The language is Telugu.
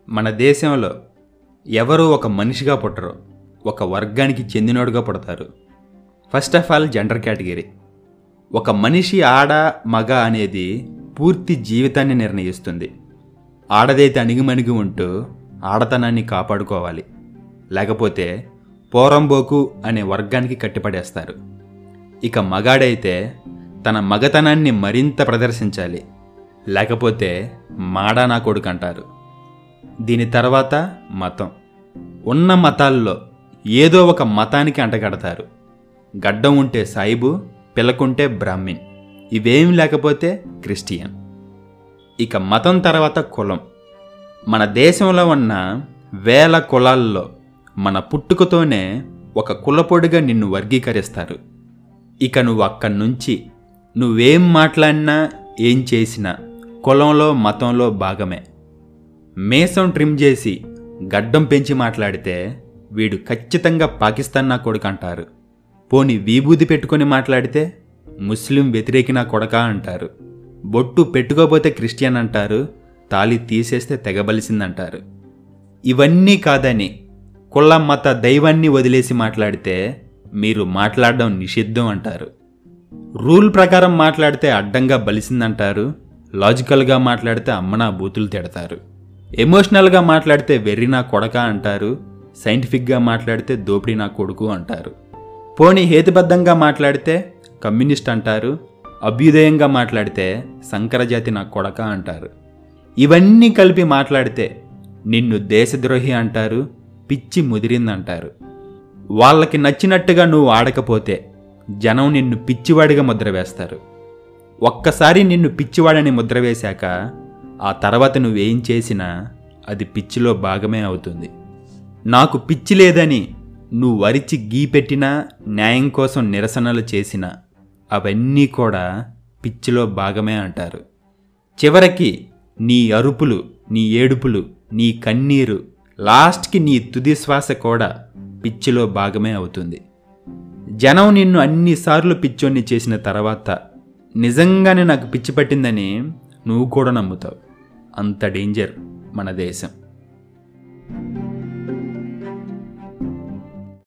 మన దేశంలో ఎవరు ఒక మనిషిగా పుట్టరు ఒక వర్గానికి చెందినోడుగా పుడతారు first of all gender category ఒక మనిషి ఆడ మగ అనేది పూర్తి జీవితాన్ని నిర్ణయిస్తుంది ఆడదైతే అణిగిమణిగి ఉంటూ ఆడతనాన్ని కాపాడుకోవాలి లేకపోతే పోరంబోకు అనే వర్గానికి కట్టిపడేస్తారు ఇక మగాడైతే తన మగతనాన్ని మరింత ప్రదర్శించాలి లేకపోతే మాడా నా కొడుకు అంటారు దీని తర్వాత మతం ఉన్న మతాల్లో ఏదో ఒక మతానికి అంటగడతారు గడ్డం ఉంటే సాయిబు పిల్లకుంటే బ్రాహ్మిన్ ఇవేం లేకపోతే క్రిస్టియన్ ఇక మతం తర్వాత కులం మన దేశంలో ఉన్న వేల కులాల్లో మన పుట్టుకతోనే ఒక కులపొడిగా నిన్ను వర్గీకరిస్తారు ఇక నువ్వు అక్కడి నుంచి నువ్వేం మాట్లాడినా ఏం చేసినా కులంలో మతంలో భాగమే మేసం ట్రిమ్ చేసి గడ్డం పెంచి మాట్లాడితే వీడు ఖచ్చితంగా పాకిస్తాన్ నా కొడుకు అంటారు పోని విభూది పెట్టుకొని మాట్లాడితే ముస్లిం వ్యతిరేకి నా కొడక అంటారు బొట్టు పెట్టుకోపోతే క్రిస్టియన్ అంటారు తాళి తీసేస్తే తెగబలిసిందంటారు ఇవన్నీ కాదని కుల మత దైవాన్ని వదిలేసి మాట్లాడితే మీరు మాట్లాడడం నిషిద్ధం అంటారు రూల్ ప్రకారం మాట్లాడితే అడ్డంగా బలిసిందంటారు లాజికల్గా మాట్లాడితే అమ్మనా బూతులు తిడతారు ఎమోషనల్గా మాట్లాడితే వెర్రి నా కొడక అంటారు సైంటిఫిక్గా మాట్లాడితే దోపిడీ నా కొడుకు అంటారు పోనీ హేతుబద్ధంగా మాట్లాడితే కమ్యూనిస్ట్ అంటారు అభ్యుదయంగా మాట్లాడితే సంకరజాతి నా కొడక అంటారు ఇవన్నీ కలిపి మాట్లాడితే నిన్ను దేశద్రోహి అంటారు పిచ్చి ముదిరిందంటారు వాళ్ళకి నచ్చినట్టుగా నువ్వు ఆడకపోతే జనం నిన్ను పిచ్చివాడిగా ముద్ర వేస్తారు ఒక్కసారి నిన్ను పిచ్చివాడని ముద్ర వేశాక ఆ తర్వాత నువ్వేం చేసినా అది పిచ్చిలో భాగమే అవుతుంది నాకు పిచ్చి లేదని నువ్వు వరిచి గీ పెట్టినా న్యాయం కోసం నిరసనలు చేసినా అవన్నీ కూడా పిచ్చిలో భాగమే అంటారు చివరికి నీ అరుపులు నీ ఏడుపులు నీ కన్నీరు లాస్ట్కి నీ తుది శ్వాస కూడా పిచ్చిలో భాగమే అవుతుంది జనం నిన్ను అన్నిసార్లు పిచ్చోన్ని చేసిన తర్వాత నిజంగానే నాకు పిచ్చి పట్టిందని నువ్వు కూడా నమ్ముతావు అంత డేంజర్ మన దేశం